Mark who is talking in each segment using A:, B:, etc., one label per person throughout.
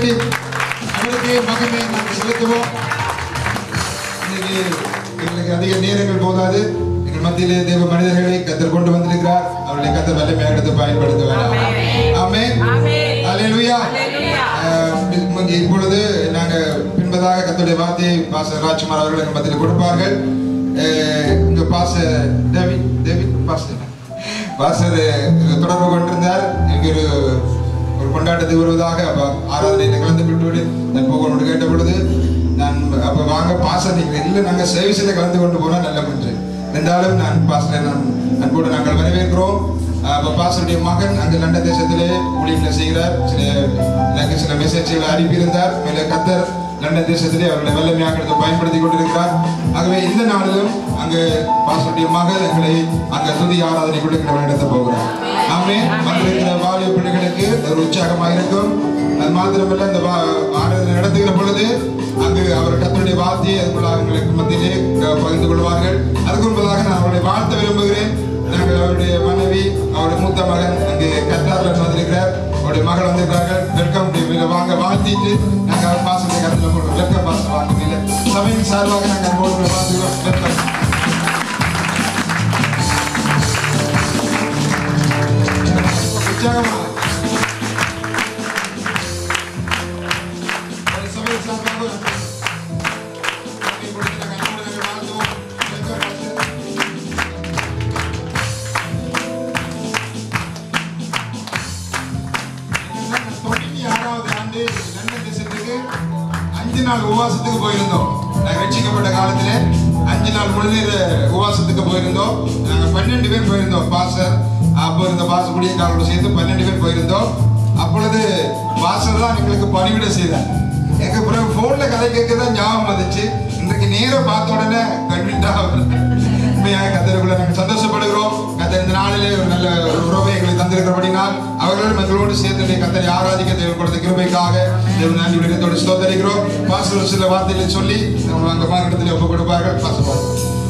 A: தட்டி அவருக்கு மகிமை நாங்கள் செலுத்துவோம் இன்னைக்கு எங்களுக்கு அதிக நேரங்கள் போதாது எங்கள் மத்தியிலே தேவ மனிதர்களை கத்தர் கொண்டு வந்திருக்கிறார் அவர்களை கத்தர் வல்லமையாக எடுத்து பயன்படுத்த வேண்டாம் ஆமென் அல்லேலூயா அஹ், இங்கே இப்பொழுது நாங்க பின்பதாக கத்தருடைய வார்த்தையை பாச ராஜ்குமார் அவர்கள் எங்கள் மத்தியில் கொடுப்பார்கள் அஹ், இங்க பாச டேவிட் டேவிட் பாஸ்டர் பாஸ்டர் தொடர்பு கொண்டிருந்தார் இங்கே ஒரு ஒரு கொண்டாட்டத்துக்கு வருவதாக அப்ப ஆராதனையில் கலந்து விட்டு நான் போகணும்னு கேட்ட பொழுது நான் அப்ப வாங்க பாச நீங்கள் இல்லை நாங்க சர்வீஸில் கலந்து கொண்டு போனா நல்ல என்று இருந்தாலும் நான் பாஸ்டர் நான் அன்போடு நாங்கள் வரவேற்கிறோம் அப்ப பாஸ்டருடைய மகன் அங்கு லண்டன் தேசத்திலே ஊழியர்களை செய்கிறார் சில எனக்கு சில மெசேஜ்களை அனுப்பியிருந்தார் மேலே கத்தர் லண்டன் தேசத்திலே அவர்களை வல்லமையாக எடுத்து பயன்படுத்தி கொண்டிருக்கிறார் ஆகவே இந்த நாளிலும் அங்கு பாஸ்டருடைய மகள் எங்களை அங்க துதி ஆராதனை கொடுக்கிற நடத்த போகிறார் ஆமே வந்திருக்கிற வாலிய பிள்ளைகளுக்கு ஒரு உற்சாகமாக இருக்கும் அது மாத்திரமல்ல இந்த வா- ஆராதனை நடத்துகிற பொழுது அங்கு அவர் கத்தருடைய வார்த்தையை அதுக்குள்ள அவங்களுக்கு மத்தியிலே அஹ், பகிர்ந்து கொள்வார்கள் அதுக்கு முன்பதாக நான் அவருடைய வாழ்த்த விரும்புகிறேன் நாங்கள் அவருடைய மனைவி அவருடைய மூத்த மகன் அங்கே கத்தாரில் வந்திருக்கிறார் அவருடைய மகள் வந்திருக்கிறார்கள் வெல்கம் டே வாங்க வாழ்த்திட்டு நாங்கள் அவர் பாசத்தை கருத்தில் போடுறோம் வெல்கம் பாசம் வாங்க இல்லை சபையின் சார்பாக நாங்கள் போடுற வாழ்த்துக்கிறோம் வெல்கம் உற்சாகமா ஒரு சபையின் சார்பாக வாங்கி கொடுத்து நாங்கள் அன்போடு நாங்கள் வாழ்த்துவோம் வெல்கம் பாஸ்டர். தொண்ணூத்தி ஆறாவது ஆண்டு லண்டன் தேசத்துக்கு அஞ்சு நாள் உபவாசத்துக்கு போயிருந்தோம் நாங்க ரட்சிக்கப்பட்ட காலத்துல அஞ்சு நாள் முழுநீர் உபவாசத்துக்கு போயிருந்தோம் நாங்க பன்னெண்டு பேர் போயிருந்தோம் பாசர் அப்போ இருந்த பாச குடியக்காரோட சேர்ந்து பன்னெண்டு பேர் போயிருந்தோம் அப்பொழுது பாசர் தான் எங்களுக்கு பணிவிட செய்தார் எங்க பிறகு போன்ல கதை கேட்க தான் ஞாபகம் வந்துச்சு இன்றைக்கு நேரா பார்த்த உடனே கண்டிப்பா உண்மையாக கத்தருக்குள்ள நாங்கள் சந்தோஷப்படுகிறோம் கத்தர் இந்த நாளிலே ஒரு நல்ல ஒரு உறவை எங்களை தந்திருக்கிறபடினால் அவர்களும் எங்களோடு சேர்ந்து கத்தரை ஆராதிக்க தேவன் கொடுத்த கிருபைக்காக தேவன் நன்றி விடத்தோடு ஸ்தோத்தரிக்கிறோம் பாஸ்டர் சில வார்த்தைகளை சொல்லி நம்ம அங்க மாநிலத்தில் ஒப்பு கொடுப்பார்கள் பாசம்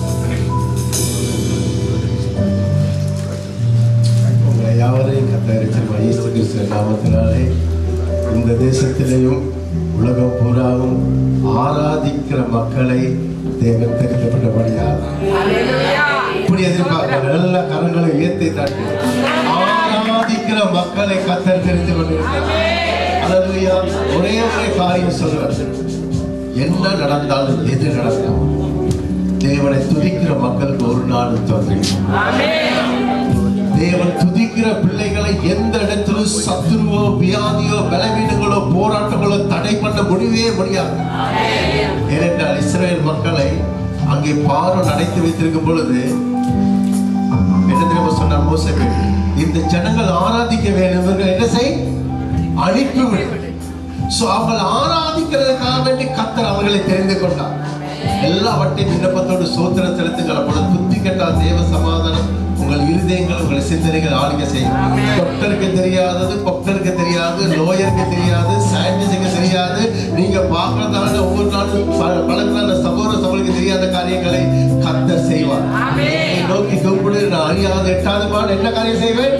B: உங்களை யாவரையும் கத்தரிச்சல் இயேசு கிறிஸ்து நாமத்தினாலே இந்த தேசத்திலேயும் உலகம் பூராவும் ஆராதிக்கிற மக்களை தேவன் தெரிந்துவிட்டபடியாக இப்படி எதிர்பார்க்க நல்ல கரங்களை உயர்த்தி தட்டி ஆராதிக்கிற மக்களை கத்தர் தெரிந்து கொண்டிருக்கிறார் அல்லேலூயா ஒரே ஒரே காரியம் சொல்றார் என்ன நடந்தாலும் எது நடந்தாலும் தேவனை துதிக்கிற மக்களுக்கு ஒரு நாள் தோன்றும் தேவன் துதிக்கிற பிள்ளைகளை எந்த இடத்திலும் சத்துருவோ வியாதியோ பலவீனங்களோ போராட்டங்களோ தடை பண்ண முடியவே முடியாது ஏனென்றால் இஸ்ரேல் மக்களை அங்கே பாரம் அடைத்து வைத்திருக்கும் பொழுது என்ன தெரியுமா சொன்னார் மோசமே இந்த ஜனங்கள் ஆராதிக்க வேண்டும் இவர்கள் என்ன செய் அழிப்பு விடு சோ அவர்கள் ஆராதிக்கிறதுக்காக வேண்டி கத்தர் அவர்களை தெரிந்து கொண்டார் எல்லாவற்றையும் விண்ணப்பத்தோடு சோத்திர செலுத்துங்கள் அப்பொழுது புத்தி கெட்டால் தேவ சமாதானம் உங்கள் இருதயங்கள் உங்கள் சிந்தனைகள் ஆளுகை செய்யும் டாக்டருக்கு தெரியாதது பொக்டருக்கு தெரியாது லோயருக்கு தெரியாது சயின்டிஸ்டுக்கு தெரியாது நீங்க பார்க்கறதான ஒவ்வொரு நாளும் பல- பலவிதமான சகோதர சபைக்கு தெரியாத காரியங்களை கத்தர் செய்வார் என்னை நோக்கி கூப்பிடு நான் அறியாத எட்டாவது பாடு என்ன காரியம் செய்வேன்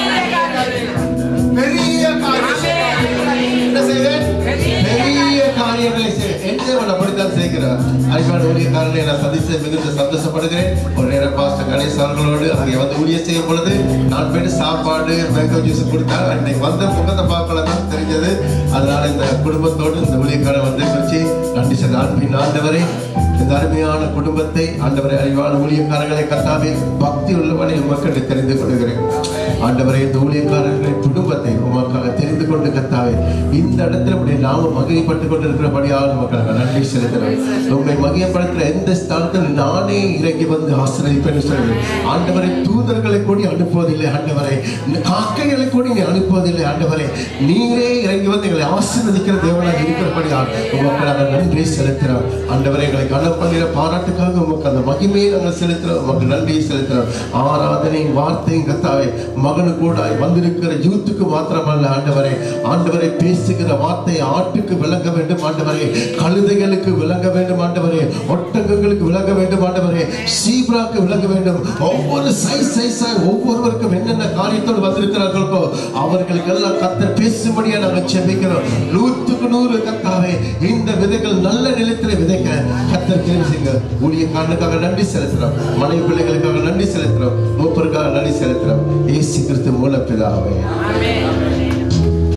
B: பெரிய காரியம் செய்வேன். என்ன செய்வேன் பெரிய காரியங்களை செய்வேன் என் தேவன் அப்படித்தான் செய்கிறார் அன்பான ஊழியக்காரனை நான் சந்தித்து மிகுந்த சந்தோஷப்படுகிறேன் ஒரு நேரம் பாஸ்டர் கணேஷ் அவர்களோடு அங்கே வந்து ஊழிய செய்யும் பொழுது நான் போயிட்டு சாப்பாடு மேங்கோ ஜூஸ் கொடுத்தார் அன்னைக்கு வந்த முகத்தை பார்க்கல தான் தெரிஞ்சது அதனால இந்த குடும்பத்தோடு இந்த ஊழியக்காரன் வந்து குறிச்சு நன்றி சார் அன்பின் ஆண்டவரே இந்த அருமையான குடும்பத்தை ஆண்டவரை அறிவான ஊழியக்காரர்களை கத்தாவே பக்தி உள்ளவனை உமக்கு தெரிந்து கொள்கிறேன் ஆண்டவரே இந்த ஊழியக்காரர்களின் குடும்பத்தை உமக்காக தெரிந்து கொண்டு கத்தாவே இந்த இடத்துல உடைய நாம மகிழ்ப்பட்டு கொண்டிருக்கிறபடியாக மக்களுக்கு நன்றி செலுத்துகிறேன் உண்மை மகிழப்படுத்துற எந்த ஸ்தானத்தில் நானே இறங்கி வந்து ஆசிரியப்பேன் சொல்கிறேன் ஆண்டவரை தூதர்களை கூடி அனுப்புவதில்லை ஆண்டவரை காக்கைகளை கூடி நீ அனுப்புவதில்லை ஆண்டவரே நீரே இறங்கி வந்து எங்களை ஆசீர்வதிக்கிற தேவனாக இருக்கிறபடியால் உமக்கு நாங்கள் நன்றி செலுத்துகிறோம் ஆண்டவரை எங்களை கனம் பண்ணுகிற பாராட்டுக்காக உமக்கு அந்த மகிமையை நாங்கள் செலுத்துகிறோம் உமக்கு நன்றி செலுத்துகிறோம் ஆராதனை வார்த்தையும் கத்தாவே மகனு கூட வந்திருக்கிற யூத் தொழுவத்துக்கு மாத்திரமல்ல ஆண்டவரே ஆண்டவரை பேசுகிற வார்த்தை ஆட்டுக்கு விளங்க வேண்டும் ஆண்டவரே கழுதைகளுக்கு விளங்க வேண்டும் ஆண்டவரே ஒட்டகங்களுக்கு விளங்க வேண்டும் ஆண்டவரே சீப்ராக்கு விளங்க வேண்டும் ஒவ்வொரு சைஸ் சைஸாய் ஒவ்வொருவருக்கும் என்னென்ன காரியத்தோடு வந்திருக்கிறார்களோ அவர்களுக்கு எல்லாம் கத்தர் பேசும்படியா நாங்கள் செபிக்கிறோம் நூற்றுக்கு நூறு கத்தாவே இந்த விதைகள் நல்ல நிலத்திலே விதைக்க கத்தர் தெரிவிச்சுங்க ஊழியக்காரனுக்காக நன்றி செலுத்துறோம் மனைவி பிள்ளைகளுக்காக நன்றி செலுத்துறோம் மூப்பருக்காக நன்றி செலுத்துறோம் ஏசு கிறிஸ்து மூல பிதாவே